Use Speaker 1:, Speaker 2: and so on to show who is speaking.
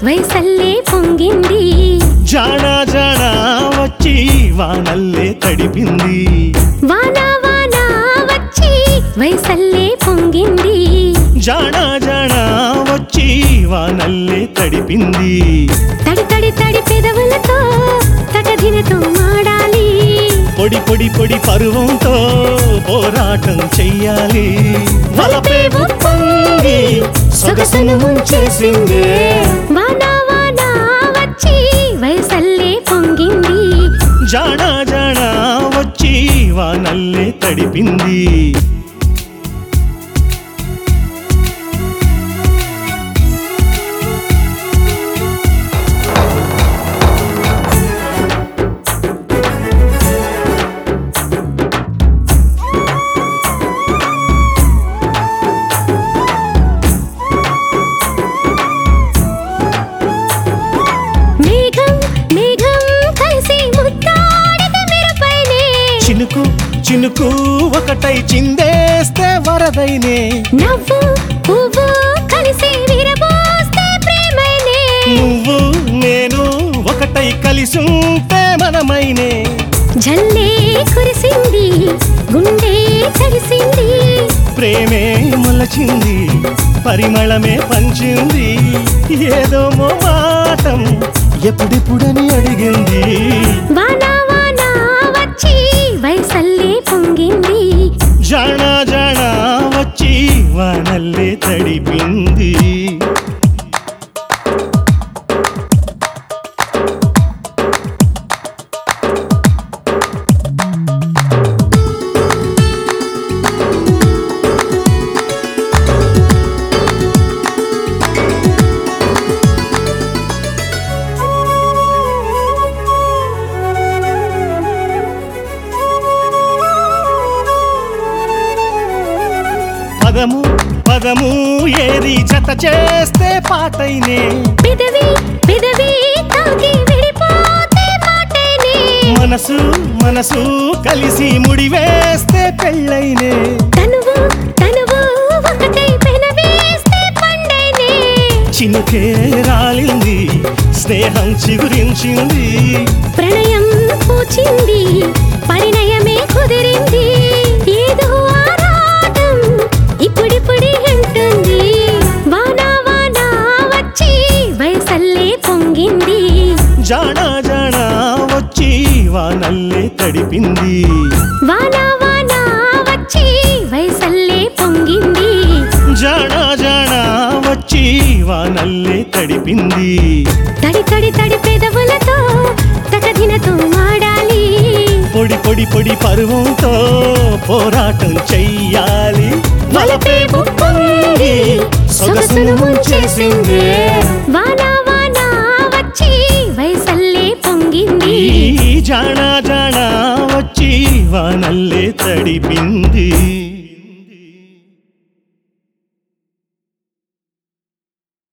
Speaker 1: వయసల్లే పొంగింది
Speaker 2: జాణ జాణ వచ్చి వానల్లే తడిపింది
Speaker 1: వాన వాన వచ్చి వయసల్లే పొంగింది
Speaker 2: జాణ జాణ వచ్చి వానల్లే తడిపింది
Speaker 1: తడి తడి తడి పెదవులతో తటదినతో మాడాలి
Speaker 2: పొడి పొడి పొడి పరువంతో పోరాటం చెయ్యాలి వలపే ఉప్పొంగి సొగసును ముంచేసిందే
Speaker 1: వాన వాన వచ్చి వయసల్లే పొంగింది
Speaker 2: జాణ జాణ వచ్చి వానల్లే తడిపింది
Speaker 1: మేఘం మేఘం కలిసి ముత్తాడిత మెరుపైనే
Speaker 2: చినుకు చినుకు ఒకటై చిందేస్తే వరదైనే
Speaker 1: నవ్వు పువ్వు కలిసి విరబోస్తే ప్రేమైనే
Speaker 2: నువ్వు నేను ఒకటై కలిసి ఉంటే మనమైనే
Speaker 1: జల్లే కురిసింది గుండె తడిసింది
Speaker 2: ప్రేమే మొలచింది పరిమళమే పంచింది ఏదో మాటం ఎప్పుడిప్పుడని అడిగింది
Speaker 1: వాన వాన వచ్చి వయసల్లే పొంగింది
Speaker 2: జాణ జాణ వచ్చి వానల్లే తడిపింది పదము పదము ఏది జత చేస్తే పాటైనే
Speaker 1: పెదవి పెదవి తాకి విడిపోతే మాటైనే
Speaker 2: మనసు మనసు కలిసి ముడివేస్తే పెళ్ళైనే
Speaker 1: తనువు తనువు ఒకటై పెనవేస్తే పండైనే
Speaker 2: చినుకే రాలింది స్నేహం చిగురించింది
Speaker 1: ప్రణయం పూచింది పరిణయమే కుదిరింది ఏదో ఆరాటం ఇప్పుడిప్పుడి అంటుంది వాన వాన వచ్చి వయసల్లే పొంగింది
Speaker 2: జాణ జాణ వచ్చి వానల్లే తడిపింది
Speaker 1: వాన వాన వచ్చి వయసల్లే పొంగింది
Speaker 2: జాణ జాణ వచ్చి వానల్లే తడిపింది
Speaker 1: తడి తడి తడి పెదవులతో తకదినతో మాడాలి
Speaker 2: పొడి పొడి పొడి పరువంతో పోరాటం చెయ్యాలి వలపే ఉప్పొంగి సొగసును ముంచేసింది
Speaker 1: వాన వాన వచ్చి వయసల్లే పొంగింది
Speaker 2: ఈ జాణ జాణ వచ్చి వానల్లే తడిపింది